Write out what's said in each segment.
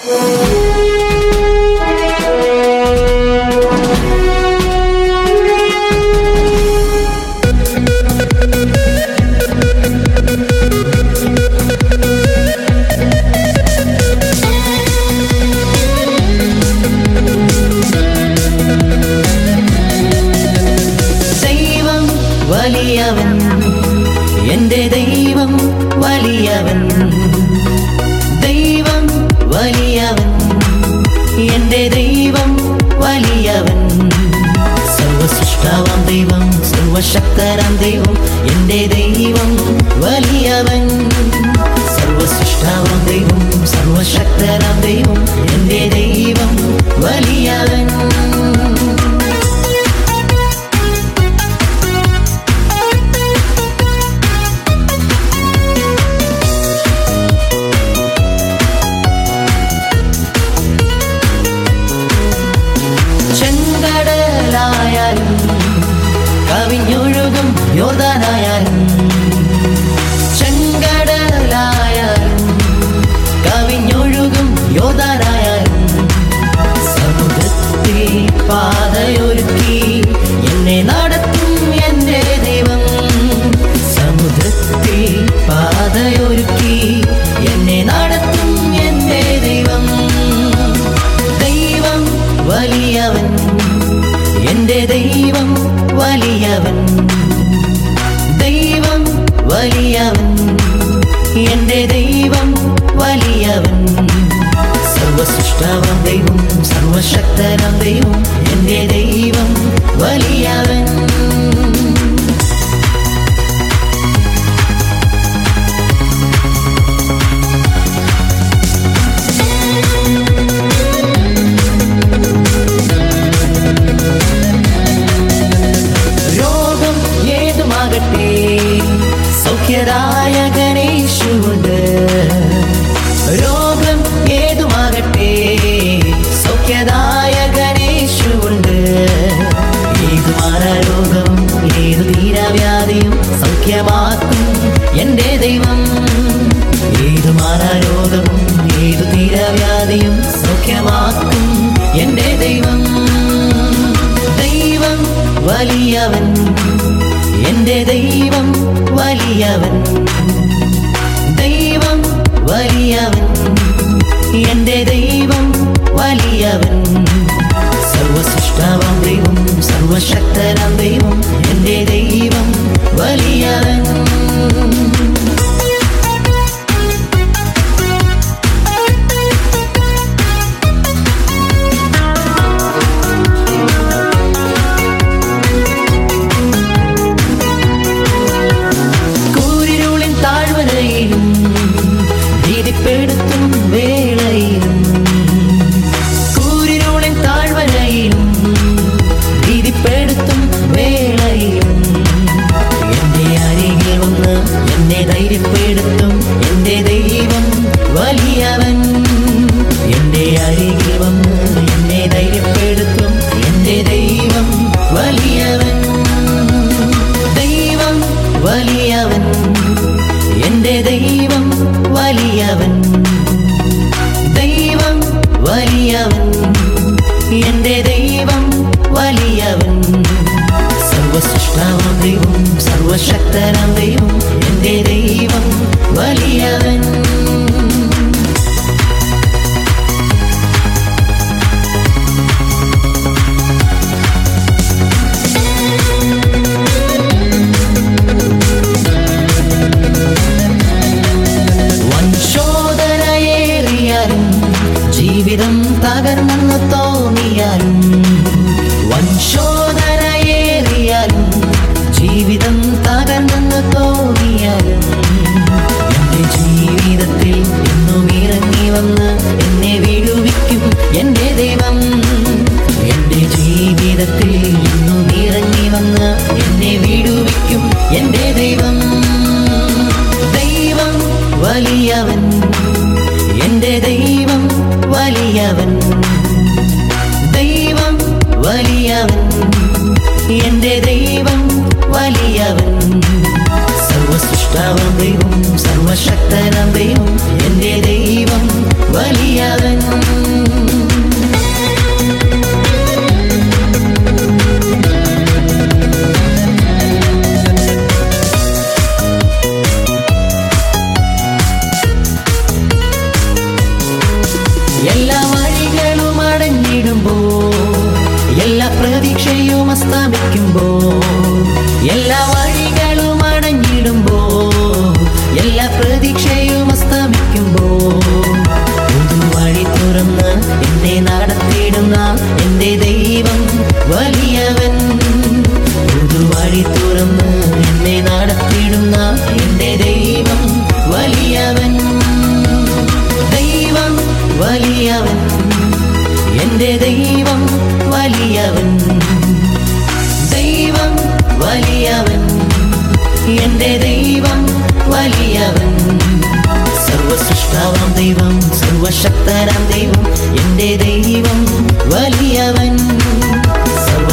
ദൈവം വലിയവൻ എന്റെ ദൈവം വലിയവൻ ദൈവം വലിയവൻ എന്റെ ദൈവം വലിയവൻ സർവസൃഷ്ടാവാം ദൈവം സർവശക്തരാം ദൈവം എന്റെ ദൈവം വലിയവൻ സർവസൃഷ്ടാവാം ദൈവം സർവശക്തരാം ദൈവം എന്റെ ദൈവം വലിയവൻ ചെങ്കടലായാലും കവിഞ്ഞൊഴുകും യോർദാനായാലും ചെങ്കടലായാലും കവിഞ്ഞൊഴുകും യോർദാനായാലും സമുദ്രത്തിൽ പാതയൊരുക്കി എന്നെ നടത്തും എന്റെ ദൈവം സമുദ്രത്തിൽ പാതയൊരുക്കി എന്നെ നടത്തും എന്റെ ദൈവം ദൈവം വലിയവൻ എന്റെ ദൈവം വലിയവൻ ദൈവം വലിയവൻ എന്റെ ദൈവം വലിയവൻ സർവസൃഷ്ടാവാം ദൈവം സർവശക്തനാം ദൈവം എന്റെ ദൈവം വലിയവൻ രോഗം ഏതുമാകട്ടെ സൗഖ്യദായ ഗണേശുണ്ട് രോഗം ഏതുമാകട്ടെ സൗഖ്യദായ ഗണേശുണ്ട് ഏതു മാറാരോഗം ഏതു തീരാവ്യാധിയും സൗഖ്യമാക്കും എന്റെ ദൈവം ഏതു മാറാരോഗവും ഏതു തീരാവ്യാധിയും സൗഖ്യമാക്കും എന്റെ ദൈവം ദൈവം വലിയവൻ എന്റെ ദൈവം വലിയവൻ ദൈവം വലിയവൻ എന്റെ ദൈവം വലിയവൻ സർവസൃഷ്ടാവാം ദൈവം സർവശക്തനാം ദൈവം എന്റെ ദൈവം വലിയവൻ കൂരിരുളിൻ താഴ്വരയിലും ഭീതിപ്പെടുത്തും വേളയിലും കൂരിരുളിൻ താഴ്വരയിലും ഭീതിപ്പെടുത്തും വേളയിലും എന്റെ അരികിൽ വന്ന് എന്നെ ധൈര്യപ്പെടുത്തും എന്റെ ദൈവം വലിയവൻ എന്റെ അരികിൽ വന്ന് എന്നെ ധൈര്യപ്പെടുത്തും എന്റെ ദൈവം വലിയവൻ ദൈവം വലിയവൻ എന്റെ ദൈവം വലിയവൻ ദൈവം വലിയവൻ എന്റെ ദൈവം വലിയവൻ സർവസൃഷ്ടാവാം ദൈവം സർവശക്തനാം ദൈവം എന്റെ ദൈവം വലിയവൻ വൻശോധനയേറിയാലും ജീവിതം തകർന്നെന്ന് തോന്നിയാലും വൻശോധനയേറിയാലും ജീവിതം തകർന്നെന്ന് തോന്നിയാലും എന്റെ ജീവിതത്തിൽ എന്നും ഇറങ്ങി വന്ന് എന്നെ വീഴുവിക്കും എന്റെ ദൈവം എന്റെ ജീവിതത്തിൽ എന്നും ഇറങ്ങി വന്ന് എന്നെ വീടുവിക്കും എന്റെ ദൈവം ദൈവം വലിയവൻ എന്റെ ദൈവം വലിയവൻ ദൈവം വലിയവൻ എന്റെ ദൈവം വലിയവൻ സർവസൃഷ്ടാവാം ദൈവം സർവശക്തനാം ദൈവം എന്റെ ദൈവം വലിയവൻ അസ്തമിക്കുമ്പോ എല്ലാ വഴികളും അടഞ്ഞിടുമ്പോ എല്ലാ പ്രതീക്ഷയും അസ്തമിക്കുമ്പോ പുതുവഴി തുറന്ന് എന്നെ നടത്തിയിടുന്ന എന്റെ ദൈവം വലിയവൻ പുതുവഴി തുറന്ന് എന്നെ നടത്തിയിടുന്ന എന്റെ ദൈവം വലിയവൻ ദൈവം വലിയവൻ എന്റെ ദൈവം വലിയവൻ ദൈവം വലിയവൻ എന്റെ ദൈവം വലിയവൻ സർവസൃഷ്ടാവാം ദൈവം സർവശക്തനാം ദൈവം എന്റെ ദൈവം വലിയവൻ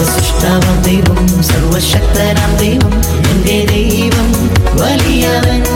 സർവസൃഷ്ടാവാം ദൈവം സർവശക്തനാം ദൈവം എന്റെ ദൈവം വലിയവൻ